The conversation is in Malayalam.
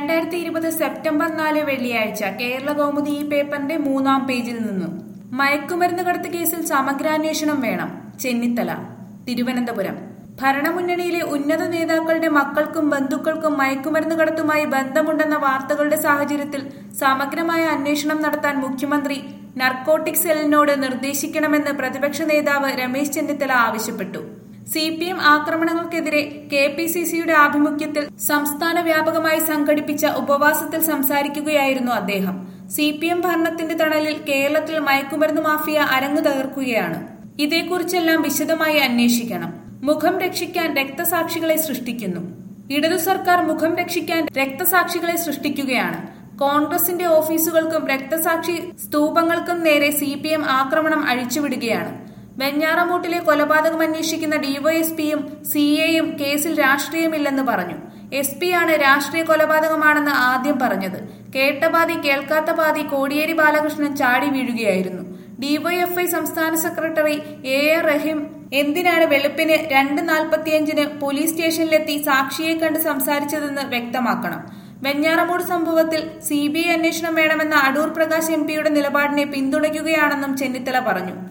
രണ്ടായിരത്തി ഇരുപത് സെപ്റ്റംബർ നാല് വെള്ളിയാഴ്ച കേരള കൗമുദി ഈ പേപ്പറിന്റെ മൂന്നാം പേജിൽ നിന്നും മയക്കുമരുന്ന് കടത്ത് കേസിൽ സമഗ്രാന്വേഷണം വേണം ചെന്നിത്തല തിരുവനന്തപുരം ഭരണമുന്നണിയിലെ ഉന്നത നേതാക്കളുടെ മക്കൾക്കും ബന്ധുക്കൾക്കും മയക്കുമരുന്ന് കടത്തുമായി ബന്ധമുണ്ടെന്ന വാർത്തകളുടെ സാഹചര്യത്തിൽ സമഗ്രമായ അന്വേഷണം നടത്താൻ മുഖ്യമന്ത്രി നർക്കോട്ടിക് സെല്ലിനോട് നിർദ്ദേശിക്കണമെന്ന് പ്രതിപക്ഷ നേതാവ് രമേശ് ചെന്നിത്തല ആവശ്യപ്പെട്ടു സി പി എം ആക്രമണങ്ങൾക്കെതിരെ കെ പി സി സിയുടെ ആഭിമുഖ്യത്തിൽ സംസ്ഥാന വ്യാപകമായി സംഘടിപ്പിച്ച ഉപവാസത്തിൽ സംസാരിക്കുകയായിരുന്നു അദ്ദേഹം സി പി എം ഭരണത്തിന്റെ തണലിൽ കേരളത്തിൽ മയക്കുമരുന്ന് മാഫിയ അരങ്ങു തകർക്കുകയാണ് ഇതേക്കുറിച്ചെല്ലാം വിശദമായി അന്വേഷിക്കണം മുഖം രക്ഷിക്കാൻ രക്തസാക്ഷികളെ സൃഷ്ടിക്കുന്നു ഇടതു സർക്കാർ മുഖം രക്ഷിക്കാൻ രക്തസാക്ഷികളെ സൃഷ്ടിക്കുകയാണ് കോൺഗ്രസിന്റെ ഓഫീസുകൾക്കും രക്തസാക്ഷി സ്തൂപങ്ങൾക്കും നേരെ സി പി എം ആക്രമണം അഴിച്ചുവിടുകയാണ് വെഞ്ഞാറമൂട്ടിലെ കൊലപാതകം അന്വേഷിക്കുന്ന ഡിവൈഎസ്പിയും സി എയും കേസിൽ രാഷ്ട്രീയമില്ലെന്ന് പറഞ്ഞു എസ് പി ആണ് രാഷ്ട്രീയ കൊലപാതകമാണെന്ന് ആദ്യം പറഞ്ഞത് കേട്ട പാതി കേൾക്കാത്ത പാതി കോടിയേരി ബാലകൃഷ്ണൻ ചാടി വീഴുകയായിരുന്നു ഡിവൈഎഫ്ഐ സംസ്ഥാന സെക്രട്ടറി എ ആർ റഹീം എന്തിനാണ് വെളുപ്പിന് രണ്ട് നാൽപ്പത്തിയഞ്ചിന് പോലീസ് സ്റ്റേഷനിലെത്തി സാക്ഷിയെ കണ്ട് സംസാരിച്ചതെന്ന് വ്യക്തമാക്കണം വെഞ്ഞാറമൂട് സംഭവത്തിൽ സി ബി ഐ അന്വേഷണം വേണമെന്ന അടൂർ പ്രകാശ് എം പിയുടെ നിലപാടിനെ പിന്തുണയ്ക്കുകയാണെന്നും ചെന്നിത്തല പറഞ്ഞു